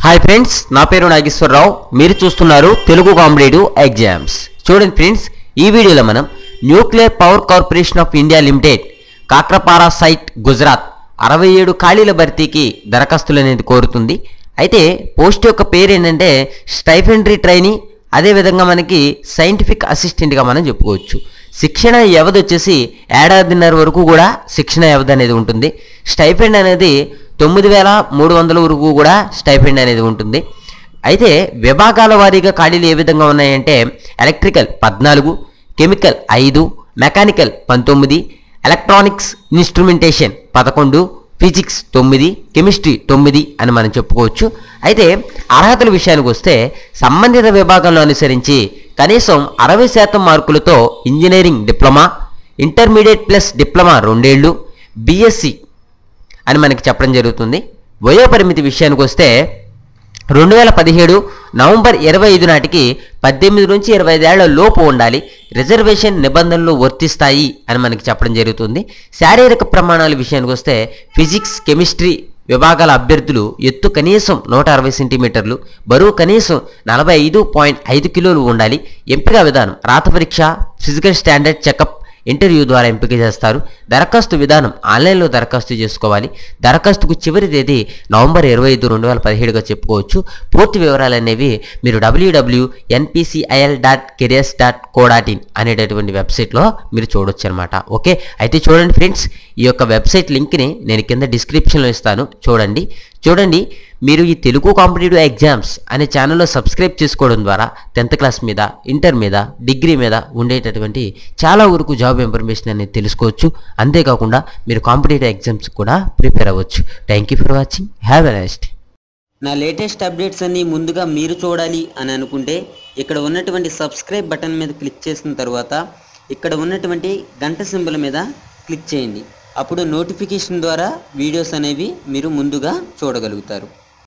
hi friends నా పేరు నాగేశ్వరరావు మీరు చూస్తున్నారు తెలుగు కాంపిటేటివ్ ఎగ్జామ్స్ చూడండి ఫ్రెండ్స్ ఈ వీడియోలో మనం nuclear power corporation of India limited Kakrapar site Gujarat అరవై ఏడు ఖాళీల భర్తీకి దరఖాస్తులు అనేది కోరుతుంది అయితే పోస్ట్ యొక్క పేరు ఏంటంటే స్టైఫెండరీ ట్రైనీ అదేవిధంగా మనకి సైంటిఫిక్ అసిస్టెంట్గా మనం చెప్పుకోవచ్చు శిక్షణ వ్యవధి వచ్చేసి ఏడాదిన్నర వరకు కూడా శిక్షణ వ్యవధి అనేది ఉంటుంది స్టైఫెండ్ అనేది తొమ్మిది వేల మూడు వందల వరకు కూడా స్టైఫెండ్ అనేది ఉంటుంది అయితే విభాగాల వారీగా ఖాళీలు ఏ విధంగా ఉన్నాయంటే ఎలక్ట్రికల్ పద్నాలుగు కెమికల్ ఐదు మెకానికల్ పంతొమ్మిది ఎలక్ట్రానిక్స్ ఇన్స్ట్రుమెంటేషన్ పదకొండు ఫిజిక్స్ తొమ్మిది కెమిస్ట్రీ తొమ్మిది అని మనం చెప్పుకోవచ్చు అయితే అర్హతల విషయానికి వస్తే సంబంధిత విభాగంలో అనుసరించి కనీసం అరవై శాతం మార్కులతో engineering diploma intermediate plus diploma రెండేళ్ళు బీఎస్సీ అని మనకి చెప్పడం జరుగుతుంది వయోపరిమితి విషయానికి వస్తే రెండు వేల పదిహేడు నవంబర్ ఇరవై ఐదు నాటికి పద్దెనిమిది నుంచి ఇరవై ఐదేళ్ల లోపు ఉండాలి రిజర్వేషన్ నిబంధనలు వర్తిస్తాయి అని మనకి చెప్పడం జరుగుతుంది శారీరక ప్రమాణాల విషయానికి వస్తే ఫిజిక్స్ కెమిస్ట్రీ విభాగాల అభ్యర్థులు ఎత్తు కనీసం నూట అరవై సెంటీమీటర్లు బరువు కనీసం నలభై ఐదు పాయింట్ ఐదు కిలోలు ఉండాలి ఎంపిక విధానం రాత పరీక్ష ఫిజికల్ స్టాండర్డ్ చెకప్ ఇంటర్వ్యూ ద్వారా ఎంపిక చేస్తారు దరఖాస్తు విధానం ఆన్లైన్లో దరఖాస్తు చేసుకోవాలి దరఖాస్తుకు చివరి తేదీ నవంబర్ ఇరవై ఐదు రెండు వేల పదిహేడుగా చెప్పుకోవచ్చు పూర్తి వివరాలు అనేవి మీరు WW NPCIL dot careers dot co dot in అనేటటువంటి వెబ్సైట్లో మీరు చూడొచ్చు అనమాట ఓకే అయితే చూడండి ఫ్రెండ్స్ ఈ యొక్క వెబ్సైట్ లింక్ని నేను కింద డిస్క్రిప్షన్లో ఇస్తాను చూడండి చూడండి మీరు ఈ తెలుగు కాంపిటేటివ్ ఎగ్జామ్స్ అనే ఛానల్లో సబ్స్క్రైబ్ చేసుకోవడం ద్వారా టెన్త్ క్లాస్ మీద ఇంటర్ మీద డిగ్రీ మీద ఉండేటటువంటి చాలా వరకు జాబ్ ఇన్ఫర్మేషన్ అనేది తెలుసుకోవచ్చు అంతేకాకుండా మీరు కాంపిటేటివ్ ఎగ్జామ్స్ కూడా ప్రిపేర్ అవ్వచ్చు thank you for watching have a next నా లేటెస్ట్ అప్డేట్స్ అన్నీ ముందుగా మీరు చూడాలి అని అనుకుంటే ఇక్కడ ఉన్నటువంటి సబ్స్క్రైబ్ బటన్ మీద క్లిక్ చేసిన తర్వాత ఇక్కడ ఉన్నటువంటి గంట సింబల్ మీద క్లిక్ చేయండి అప్పుడు నోటిఫికేషన్ ద్వారా వీడియోస్ అనేవి మీరు ముందుగా చూడగలుగుతారు